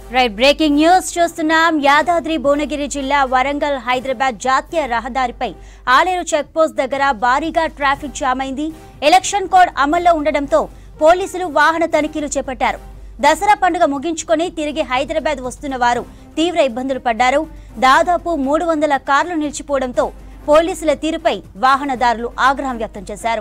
right breaking news చూస్తున్నాం యాదాద్రి భువనగిరి జిల్లా వరంగల్ హైదరాబాద్ జాతీయ రహదారిపై ఆలేరు చెక్ పోస్ట్ దగ్గర భారీగా ట్రాఫిక్ జామ్ అయింది ఎలక్షన్ కోడ్ అమల్లో ఉండడంతో పోలీసులు వాహన తనిఖీలు చేపట్టారు దసరా పండుగ ముగించుకొని తిరిగి హైదరాబాద్ వస్తున్న వారు తీవ్ర ఇబ్బందులు పడ్డారు దాదాపు మూడు వందల కార్లు నిలిచిపోవడంతో పోలీసుల తీరుపై వాహనదారులు ఆగ్రహం వ్యక్తం చేశారు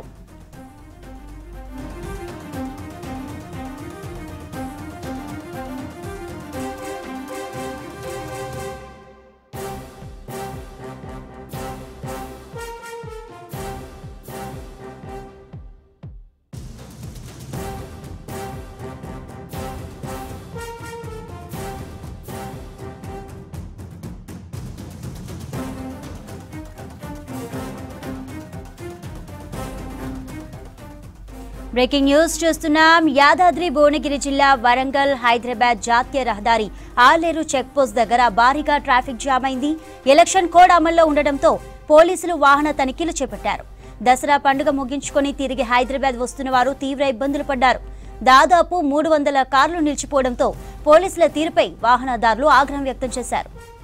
బ్రేకింగ్ న్యూస్ చూస్తున్నాం యాదాద్రి భువనగిరి జిల్లా వరంగల్ హైదరాబాద్ జాతీయ రహదారి ఆలేరు చెక్ పోస్ట్ దగ్గర భారీగా ట్రాఫిక్ జామ్ అయింది ఎలక్షన్ కోడ్ అమల్లో ఉండడంతో పోలీసులు వాహన తనిఖీలు చేపట్టారు దసరా పండుగ ముగించుకొని తిరిగి హైదరాబాద్ వస్తున్న వారు తీవ్ర ఇబ్బందులు పడ్డారు దాదాపు మూడు వందల కార్లు నిలిచిపోవడంతో పోలీసుల తీరుపై వాహనదారులు ఆగ్రహం వ్యక్తం చేశారు